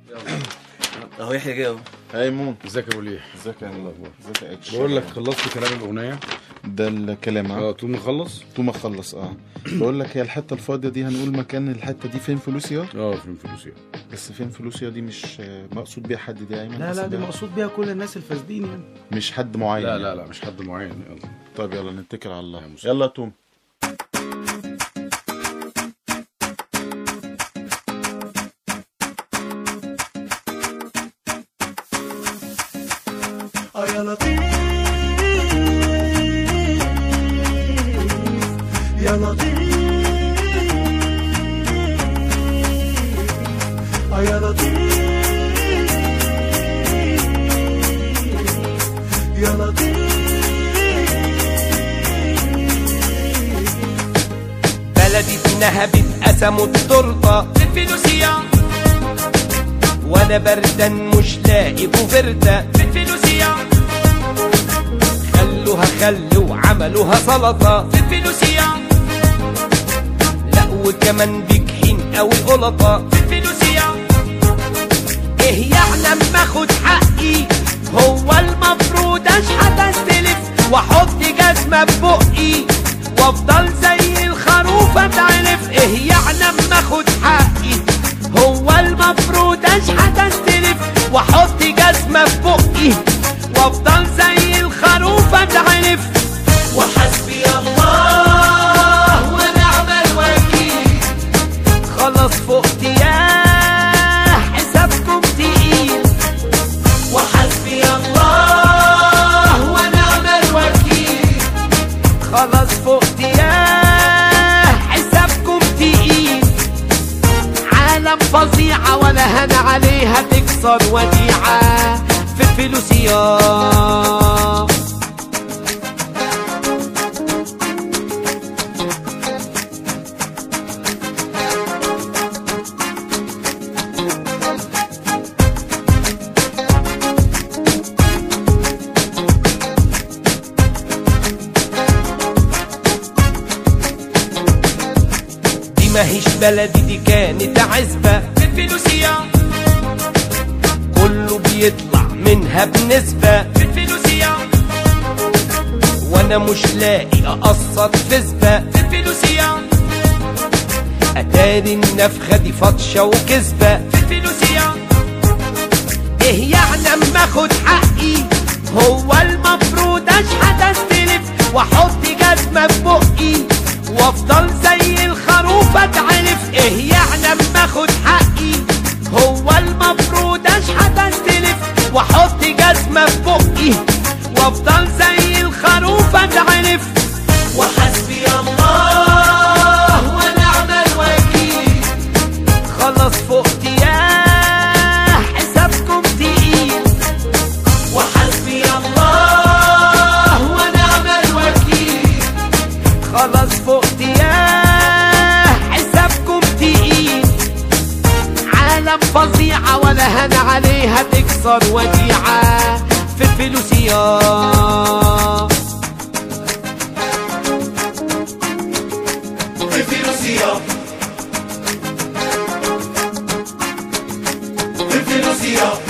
اهو يحيى جه اهو ايمون ازيك يا ابو ليه ازيك يا الاخبار ازيك يا اتش بقول لك خلصت كلام الاغنيه ده الكلام اه اه تقوم نخلص طول اخلص اه بقول لك هي الحته الفاضيه دي هنقول مكان الحته دي فين فلوسيا اه فين فلوسيا بس فين فلوسيا دي مش آه، مقصود بيها حد دي يا ايمن لا لا قصد دي بيها- مقصود بيها كل الناس الفاسدين يعني مش حد معين لا يعني. لا لا مش حد معين يلا طيب يلا نتكل على الله يا مسلم. يلا يا توم اه يا لطيف يا لطيف اه يا لطيف يا لطيف بلدي انها بتقسموا التورته بالفلوسيا وانا بردان مش لاقي بوفرده بالفلوسيا خلوها خلوا عملوها سلطه بالفلوسيا لا وكمان بجحين قوي قلطه بالفلوسيا ايه يعني اما اخد حقي هو المفروض اشحت استلف واحط جزمه ببقي وافضل زي الخروف اتعرف ايه يعني اما اخد حقي هو المفروض اشحت استلف واحط جزمه ببقي وافضل زي الخروف اتعرف وحسبي الله ونعم الوكيل خلاص فقت يا حسابكم تقيل وحسبي الله ونعم الوكيل خلاص فقت يا حسابكم تقيل عالم فظيعة ولا هنا عليها تكسر وديعة في فلوسيا دي ماهيش بلدي دي كانت عزبة في الفلوسيا كله بيطلع منها بنسبة في الفلوسيا وانا مش لاقي اقسط فزبة في الفلوسيا اتاري النفخة دي فطشة وكذبة في الفلوسيا ايه يعني اما اخد حقي هو المفروض اشحت استلف واحط جزمة ببقي وافضل زي الخروف اتعرف ايه يعني اما اخد حقي هو المفروض اشحت استلف واحط جزمة ببقي وافضل زي الخروف اتعرف وحسبي الله ونعم الوكيل خلاص فقت يا حسابكم تقيل وحسبي الله ونعم الوكيل خلاص فقت يا حسابكم تقيل عالم فظيعة ولا هنا عليها تكسر وديعة في فلوسيا في فلوسيا في فلوسيا